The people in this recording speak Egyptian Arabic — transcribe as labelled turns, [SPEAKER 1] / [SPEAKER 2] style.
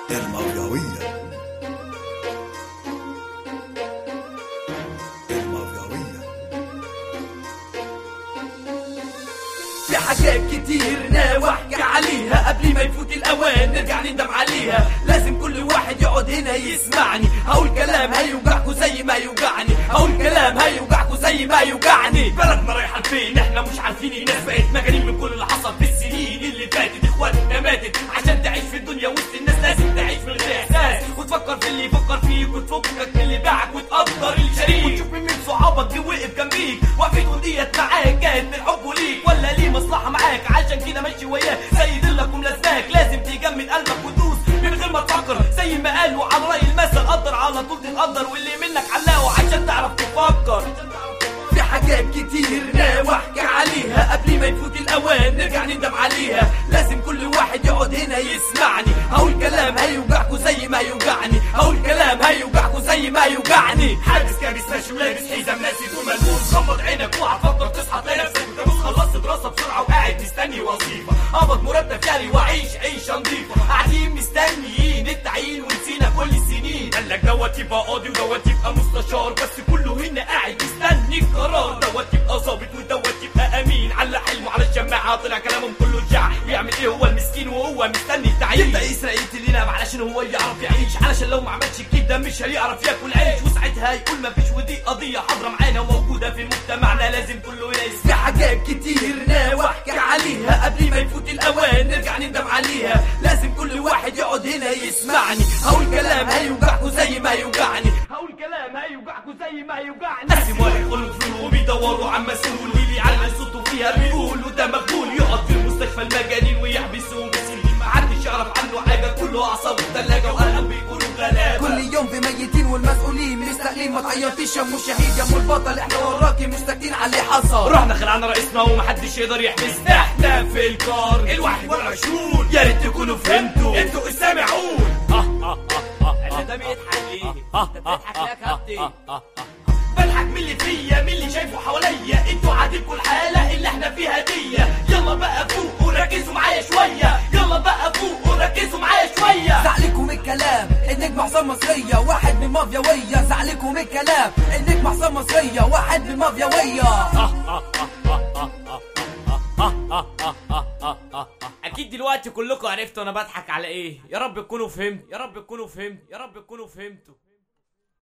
[SPEAKER 1] المافياوية المافياوية
[SPEAKER 2] في حاجات كتير ناوي احكي عليها قبل ما يفوت الاوان نرجع نندم عليها لازم كل واحد يقعد هنا يسمعني هقول كلام هيوجعكوا زي ما يوجعني هقول كلام هيوجعكوا زي ما يوجعني بلدنا رايحه لفين احنا مش عارفين الناس بقت مجانين من كل اللي حصل في السنين اللي فاتت اخواتنا ماتت عشان تعيش في الدنيا وسط الناس لازم تعيش من غير احساس وتفكر في اللي يفكر فيك وتفكك من اللي باعك وتقدر اللي شريك وتشوف مين من صحابك جه وقف جنبيك وقفتهم ديت معاك كانت من حبه ليك ولا ليه مصلحه معاك عشان كده ماشي وياه زي دلك وملازماك لازم تجمد قلبك وتدوس من غير ما تفكر زي ما قالوا على راي المثل قدر على طول تتقدر واللي منك علاقه عشان تعرف تفكر في حاجات كتير ناوي احكي عليها قبل ما يفوت الاوان نرجع نندم عليها لازم كل واحد يقعد هنا يسمعني هقول كلام هيوجعكوا زي ما يوجعني هقول كلام هيوجعكوا زي ما يوجعني حابس كابس ماشي ولابس حزام ناسي وملموس غمض عينك وهتفكر تصحى تلاقي نفسك انت بص خلصت دراسه بسرعه وقاعد مستني وظيفه قبض مرتب شهري واعيش عيشه نظيفه قاعدين مستنيين التعيين ونسينا كل السنين قال لك دوت يبقى قاضي ودوت يبقى مستشار بس كله هنا قاعد مستني القرار دوت يبقى ظابط ودوت يبقى امين علق حلمه على الشماعه طلع كلامهم كله رجع يعمل ايه هو المسكين وهو مستني التعيين يبدا يسرق يقتل ينام علشان هو يعرف يعيش علشان لو ما عملش كده مش هيعرف ياكل عيش وساعتها يقول ما فيش ودي قضيه حاضره معانا وموجوده في مجتمعنا لازم كله هنا يسمع في حاجات كتير ناوي احكي عليها قبل ما يفوت الاوان نرجع نندم عليها لازم كل واحد يقعد هنا يسمعني هقول كلام هيوجعكوا زي ما يوجعني هقول كلام هيوجعكوا زي ما يوجعني لازم واحد يدخلوا فلول وبيدوروا عن مسؤول واللي يعلق صوته فيها بيقولوا ده مقبول يقعد في المستشفى المجانين ويحبسوه بس اللي محدش يعرف عنه حاجه كله اعصاب وثلاجه وقلم بيقولوا غلابه
[SPEAKER 3] كل يوم في ميتين والمسؤولين مستقلين ما تعيطيش يا ام الشهيد يا ام البطل احنا وراكي مش ساكتين على اللي حصل
[SPEAKER 2] رحنا خلعنا رئيسنا ومحدش يقدر يحبسنا احنا في الكار الواحد والعشرون يا ريت تكونوا فهمتوا انتوا السامعون انا ده بيضحك ليه؟ انت بتضحك ليه يا كابتن؟ بضحك من اللي فيا من اللي شايفه حواليا انتوا عاجبكوا الحاله اللي احنا فيها دي يلا بقى فوق وركزوا معايا شويه يلا بقى فوق وركزوا معايا شويه
[SPEAKER 3] زعلكم الكلام النجم حسام مصرية واحد من مافياوية زعلكم الكلام النجم حسام مصرية واحد من مافياوية
[SPEAKER 2] اكيد دلوقتي كلكم عرفتوا انا بضحك على ايه يا رب تكونوا فهمت يا رب تكونوا فهمت يا رب تكونوا فهمتوا